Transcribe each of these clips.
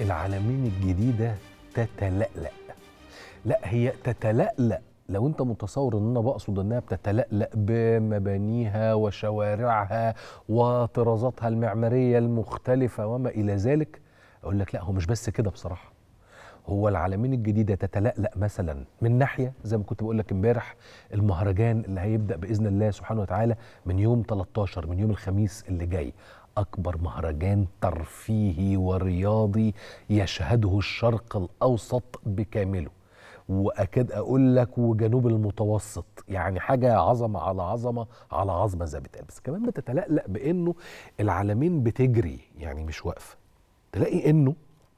العالمين الجديده تتلألأ لا هي تتلألأ لو انت متصور ان انا بقصد انها بتتلألأ بمبانيها وشوارعها وطرازاتها المعماريه المختلفه وما الى ذلك اقول لك لا هو مش بس كده بصراحه هو العالمين الجديده تتلألأ مثلا من ناحيه زي ما كنت بقول لك امبارح المهرجان اللي هيبدأ باذن الله سبحانه وتعالى من يوم 13 من يوم الخميس اللي جاي اكبر مهرجان ترفيهي ورياضي يشهده الشرق الاوسط بكامله واكاد اقول لك وجنوب المتوسط يعني حاجه عظمه على عظمه على عظمه زي بتقال بس كمان بتتلألأ بانه العالمين بتجري يعني مش واقفه تلاقي انه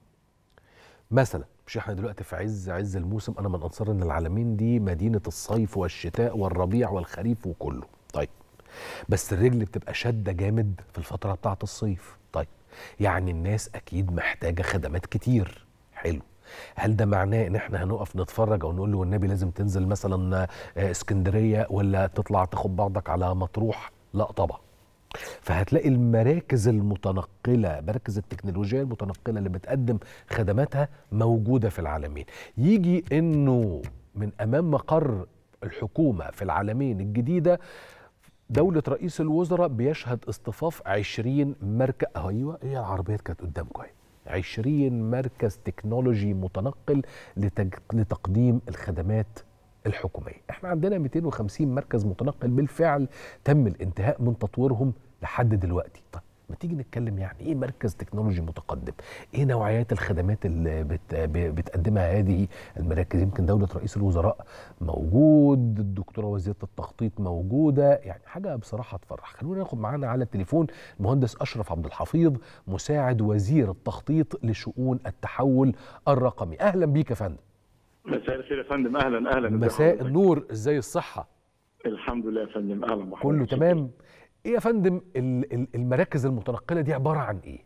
مثلا مش احنا دلوقتي في عز عز الموسم انا من انصار ان العالمين دي مدينه الصيف والشتاء والربيع والخريف وكله طيب بس الرجل بتبقى شاده جامد في الفتره بتاعه الصيف طيب يعني الناس اكيد محتاجه خدمات كتير حلو هل ده معناه ان احنا هنقف نتفرج او نقول له والنبي لازم تنزل مثلا اسكندريه ولا تطلع تاخد بعضك على مطروح لا طبعا فهتلاقي المراكز المتنقله مراكز التكنولوجيا المتنقله اللي بتقدم خدماتها موجوده في العالمين يجي انه من امام مقر الحكومه في العالمين الجديده دولة رئيس الوزراء بيشهد اصطفاف 20 مركز ايوه هي العربيات كانت قدامكم اهي 20 مركز تكنولوجي متنقل لتج... لتقديم الخدمات الحكوميه احنا عندنا 250 مركز متنقل بالفعل تم الانتهاء من تطويرهم لحد دلوقتي طيب ما تيجي نتكلم يعني ايه مركز تكنولوجي متقدم ايه نوعيات الخدمات اللي بت... بتقدمها هذه المراكز يمكن دوله رئيس الوزراء موجود الدكتوره وزيره التخطيط موجوده يعني حاجه بصراحه تفرح خلونا ناخد معانا على التليفون المهندس اشرف عبد الحفيظ مساعد وزير التخطيط لشؤون التحول الرقمي اهلا بيك يا فندم مساء الخير يا فندم اهلا اهلا مساء النور ازاي الصحه الحمد لله يا فندم اهلا بحضرتك كله تمام ايه يا فندم المراكز المتنقله دي عباره عن ايه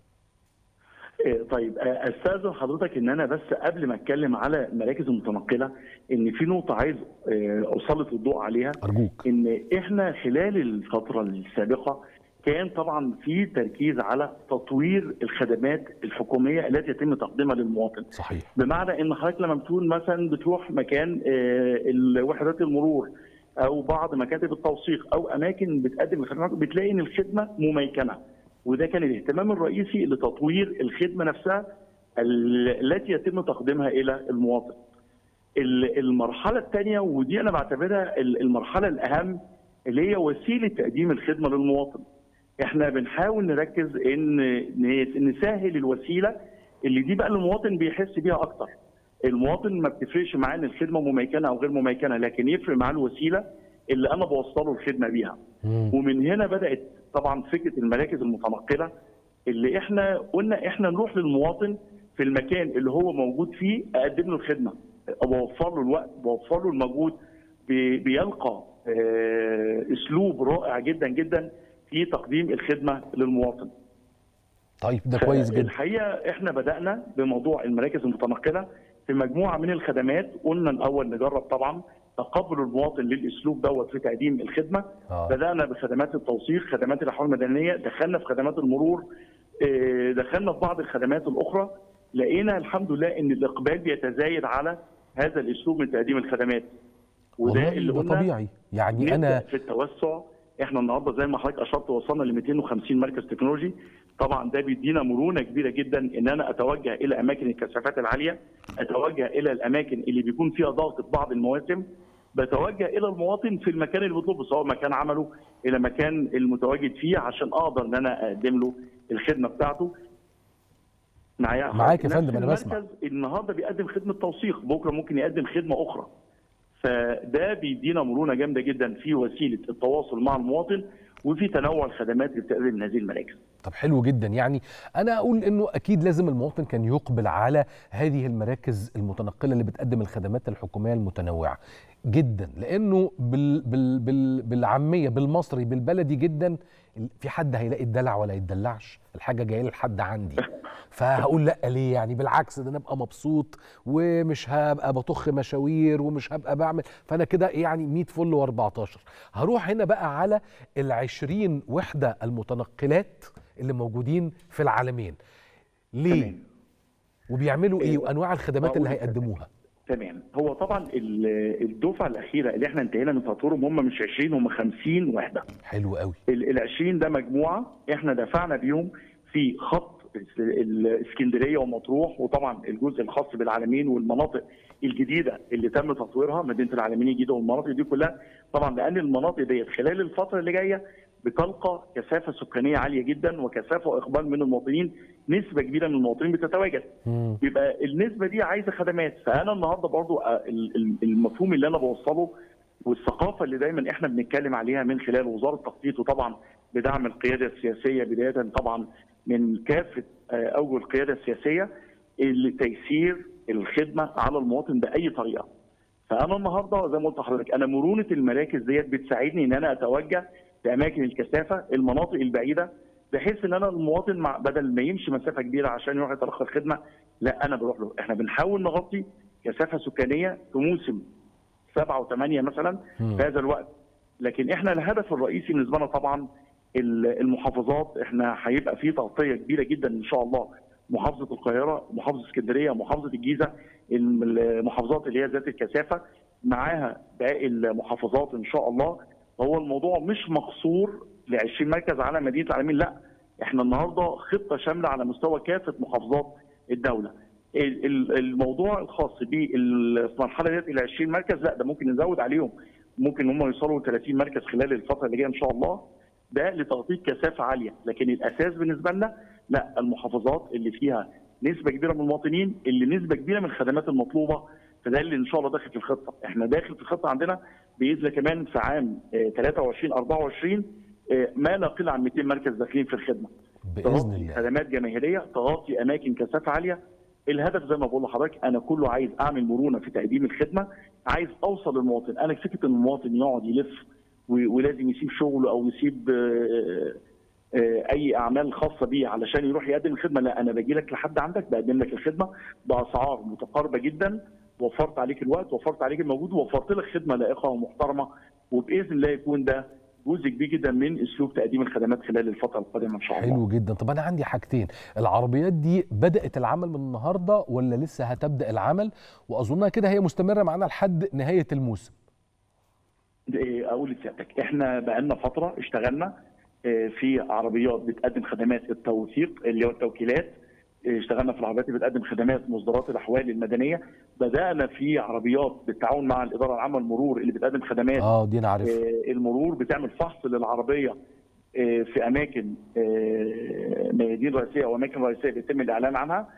إيه طيب استاذن حضرتك ان انا بس قبل ما اتكلم على المراكز المتنقله ان في نقطه عايز اسلط الضوء عليها ارجوك ان احنا خلال الفتره السابقه كان طبعا في تركيز على تطوير الخدمات الحكوميه التي يتم تقديمها للمواطن صحيح بمعنى ان حضرتك لما بتكون مثلا بتروح مكان وحدات المرور او بعض مكاتب التوثيق او اماكن بتقدم الخدمات بتلاقي ان الخدمه مميكنه وده كان الاهتمام الرئيسي لتطوير الخدمه نفسها التي يتم تقديمها الى المواطن. المرحله الثانيه ودي انا بعتبرها المرحله الاهم اللي هي وسيله تقديم الخدمه للمواطن. احنا بنحاول نركز ان نسهل الوسيله اللي دي بقى المواطن بيحس بيها اكتر. المواطن ما بتفرقش معاه ان الخدمه مميكنه او غير مميكنه لكن يفرق معاه الوسيله اللي انا بوصله الخدمه بيها. مم. ومن هنا بدات طبعا فكره المراكز المتنقله اللي احنا قلنا احنا نروح للمواطن في المكان اللي هو موجود فيه اقدم له الخدمه بوفر له الوقت بوفر له المجهود بي- بيلقى آه، اسلوب رائع جدا جدا في تقديم الخدمه للمواطن. طيب ده كويس جدا الحقيقه احنا بدانا بموضوع المراكز المتنقله في مجموعه من الخدمات قلنا الاول نجرب طبعا تقبل المواطن للاسلوب دوت في تقديم الخدمه آه. بدانا بخدمات التوثيق خدمات الاحوال المدنيه دخلنا في خدمات المرور آه، دخلنا في بعض الخدمات الاخرى لقينا الحمد لله ان الاقبال بيتزايد على هذا الاسلوب من تقديم الخدمات والله ده قلنا طبيعي يعني نبدأ انا في التوسع احنا النهارده زي ما حضرتك اشرت وصلنا ل 250 مركز تكنولوجي طبعا ده بيدينا مرونه كبيره جدا ان انا اتوجه الى اماكن الكثافات العاليه اتوجه الى الاماكن اللي بيكون فيها ضغط في بعض المواسم بتوجه الى المواطن في المكان اللي بيطلبه سواء مكان عمله الى مكان المتواجد فيه عشان اقدر ان انا اقدم له الخدمه بتاعته معايا معاك يا نفس فندم، أنا بسمع. المركز النهارده بيقدم خدمه توثيق بكره ممكن يقدم خدمه اخرى فده بيدينا مرونه جامده جدا في وسيله التواصل مع المواطن وفي تنوع الخدمات اللي بتقدم من هذه المراكز. طب حلو جدا يعني انا اقول انه اكيد لازم المواطن كان يقبل على هذه المراكز المتنقله اللي بتقدم الخدمات الحكوميه المتنوعه جدا لانه بال بال بال بالعاميه بالمصري بالبلدي جدا في حد هيلاقي الدلع ولا يتدلعش الحاجه جايه لحد عندي فهقول لا ليه يعني بالعكس ده انا ابقى مبسوط ومش هبقى بطخ مشاوير ومش هبقى بعمل فانا كده يعني 100 فل و14 هروح هنا بقى على ال20 وحده المتنقلات اللي موجودين في العالمين ليه تمام. وبيعملوا ايه إيه، وانواع الخدمات اللي أقول لك. هيقدموها تمام هو طبعا ال- الدفعه الاخيره اللي احنا انتهينا من تطويرهم هم مش 20 هم 50 وحده حلو قوي ال 20 ده مجموعه احنا دفعنا بيهم في خط ال- الاسكندريه ومطروح وطبعا الجزء الخاص بالعالمين والمناطق الجديده اللي تم تطويرها مدينه العالمين الجديده والمناطق دي كلها طبعا لان المناطق ديت خلال الفتره اللي جايه بتلقى كثافه سكانيه عاليه جدا وكثافه واقبال من المواطنين نسبه كبيره من المواطنين بتتواجد مم. بيبقى النسبه دي عايزه خدمات فانا النهارده برضو آه، ال- ال- المفهوم اللي انا بوصله والثقافه اللي دايما احنا بنتكلم عليها من خلال وزاره التخطيط وطبعا بدعم القياده السياسيه بدايه طبعا من كافه آه، اوجه القياده السياسيه اللي تيسير الخدمه على المواطن باي طريقه. فانا النهارده زي ما قلت لحضرتك انا مرونه المراكز ديت بتساعدني ان انا اتوجه في اماكن الكثافه المناطق البعيده بحيث ان انا المواطن مع بدل ما يمشي مسافه كبيره عشان يروح يتلقى الخدمه لا انا بروح له احنا بنحاول نغطي كثافه سكانيه في موسم سبعه وثمانيه مثلا مم. في هذا الوقت لكن احنا الهدف الرئيسي بالنسبه لنا طبعا ال- المحافظات احنا هيبقى في تغطيه كبيره جدا ان شاء الله محافظه القاهره محافظه اسكندريه محافظه الجيزه المحافظات اللي هي ذات الكثافه معاها باقي المحافظات ان شاء الله هو الموضوع مش مقصور ل 20 مركز على مدينه العالمين لا احنا النهارده خطه شامله على مستوى كافه محافظات الدوله ال- ال- الموضوع الخاص بالمرحله ديت الى 20 مركز لا ده ممكن نزود عليهم ممكن هم يوصلوا ل 30 مركز خلال الفتره اللي جايه ان شاء الله ده لتغطيه كثافه عاليه لكن الاساس بالنسبه لنا لا المحافظات اللي فيها نسبه كبيره من المواطنين اللي نسبه كبيره من الخدمات المطلوبه فده اللي ان شاء الله داخل في الخطه احنا داخل في الخطه عندنا باذن الله كمان في عام آه، 23 24 آه، ما لا يقل عن 200 مركز داخلين في الخدمه باذن تغطي الله خدمات جماهيريه تغطي اماكن كثافه عاليه الهدف زي ما بقول لحضرتك انا كله عايز اعمل مرونه في تقديم الخدمه عايز اوصل للمواطن انا فكره ان المواطن يقعد يلف و- ولازم يسيب شغله او يسيب آه، آه، اي اعمال خاصه بيه علشان يروح يقدم الخدمه لا انا باجي لك لحد عندك بقدم لك الخدمه باسعار متقاربه جدا وفرت عليك الوقت وفرت عليك الموجود ووفرت لك خدمه لائقه ومحترمه وباذن الله يكون ده جزء كبير جدا من اسلوب تقديم الخدمات خلال الفتره القادمه ان شاء الله حلو جدا طب انا عندي حاجتين العربيات دي بدات العمل من النهارده ولا لسه هتبدا العمل واظنها كده هي مستمره معانا لحد نهايه الموسم إيه، اقول لسيادتك احنا بقالنا فتره اشتغلنا إيه، في عربيات بتقدم خدمات التوثيق اللي هو التوكيلات إيه، اشتغلنا في العربيات اللي بتقدم خدمات مصدرات الاحوال المدنيه بدانا في عربيات بالتعاون مع الاداره العامه للمرور اللي بتقدم خدمات اه دي انا عارفها آه، المرور بتعمل فحص للعربيه آه، في اماكن آه، ميادين رئيسيه او اماكن رئيسيه بيتم الاعلان عنها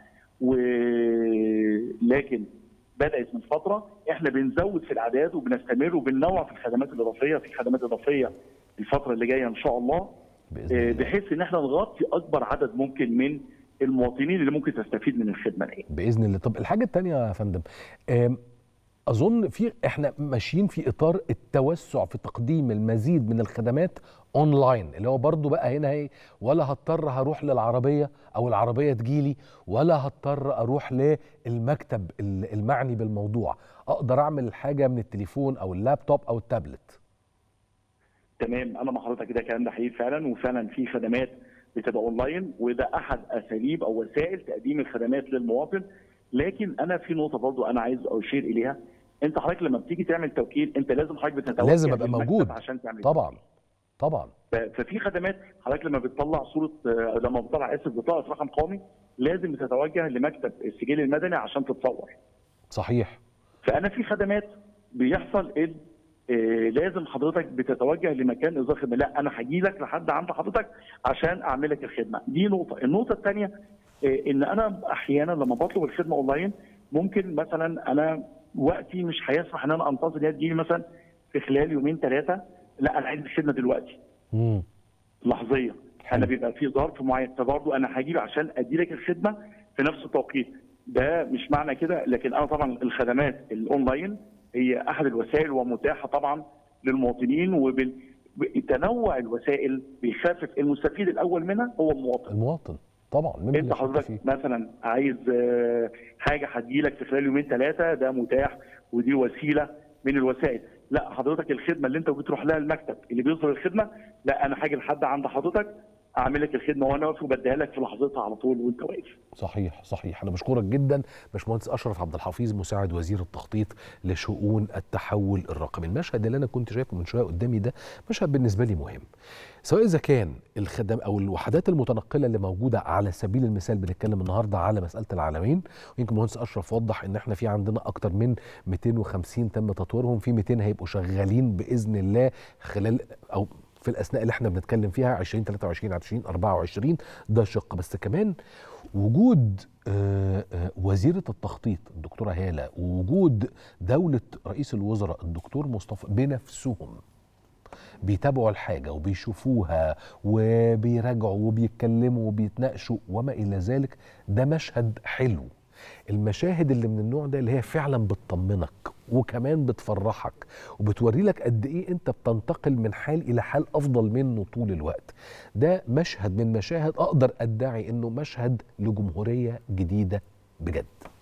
ولكن بدات من فتره احنا بنزود في الاعداد وبنستمر وبننوع في الخدمات الاضافيه في خدمات اضافيه الفتره اللي جايه ان شاء الله باذن آه، الله بحيث ان احنا نغطي اكبر عدد ممكن من المواطنين اللي ممكن تستفيد من الخدمه دي باذن الله طب الحاجه الثانيه يا فندم آم، اظن في احنا ماشيين في اطار التوسع في تقديم المزيد من الخدمات اونلاين اللي هو برضو بقى هنا ايه ولا هضطر هروح للعربيه او العربيه تجيلي ولا هضطر اروح للمكتب ال- المعني بالموضوع اقدر اعمل الحاجه من التليفون او اللابتوب او التابلت تمام انا مع حضرتك ده الكلام ده حقيقي فعلا وفعلا في خدمات بتبقى اونلاين وده احد اساليب او وسائل تقديم الخدمات للمواطن لكن انا في نقطه برضو انا عايز اشير اليها انت حضرتك لما بتيجي تعمل توكيل انت لازم حضرتك بتتوجه لازم أبقى للمكتب موجود. عشان تعمل طبعا طبعا ف- ففي خدمات حضرتك لما بتطلع صوره آه، لما بتطلع اسف بطاقه رقم قومي لازم تتوجه لمكتب السجل المدني عشان تتصور صحيح فانا في خدمات بيحصل ان آه، لازم حضرتك بتتوجه لمكان اصدار خدمه لا انا هاجي لك لحد عند حضرتك عشان اعمل لك الخدمه دي نقطه النقطه الثانيه ان انا احيانا لما بطلب الخدمه اونلاين ممكن مثلا انا وقتي مش هيسمح ان انا انتظر هي تجيلي مثلا في خلال يومين ثلاثه لا انا عايز الخدمه دلوقتي مم. لحظيه حلو. انا بيبقى في ظرف معين فبرضه انا هجيب عشان ادي لك الخدمه في نفس التوقيت ده مش معنى كده لكن انا طبعا الخدمات الاونلاين هي احد الوسائل ومتاحه طبعا للمواطنين وتنوع الوسائل بيخفف المستفيد الاول منها هو المواطن المواطن طبعا مين انت اللي شك فيه حضرتك مثلا عايز آه، حاجه هتجيلك في خلال يومين ثلاثه ده متاح ودي وسيله من الوسائل لا حضرتك الخدمه اللي انت بتروح لها المكتب اللي بيصدر الخدمه لا انا هاجي لحد عند حضرتك اعمل لك الخدمه وانا واقف وبديها لك في لحظتها على طول وانت واقف صحيح صحيح انا بشكرك جدا باشمهندس اشرف عبد الحفيظ مساعد وزير التخطيط لشؤون التحول الرقمي المشهد اللي انا كنت شايفه من شويه قدامي ده مشهد بالنسبه لي مهم سواء اذا كان الخدم او الوحدات المتنقله اللي موجوده على سبيل المثال بنتكلم النهارده على مساله العالمين ويمكن المهندس اشرف وضح ان احنا في عندنا اكتر من 250 تم تطويرهم في 200 هيبقوا شغالين باذن الله خلال او في الاثناء اللي احنا بنتكلم فيها 2023 2024 ده شق بس كمان وجود آه، آه، وزيره التخطيط الدكتوره هاله ووجود دوله رئيس الوزراء الدكتور مصطفى بنفسهم بيتابعوا الحاجة وبيشوفوها وبيراجعوا وبيتكلموا وبيتناقشوا وما إلى ذلك ده مشهد حلو المشاهد اللي من النوع ده اللي هي فعلا بتطمنك وكمان بتفرحك وبتوري لك قد ايه انت بتنتقل من حال الى حال افضل منه طول الوقت ده مشهد من مشاهد اقدر ادعي انه مشهد لجمهوريه جديده بجد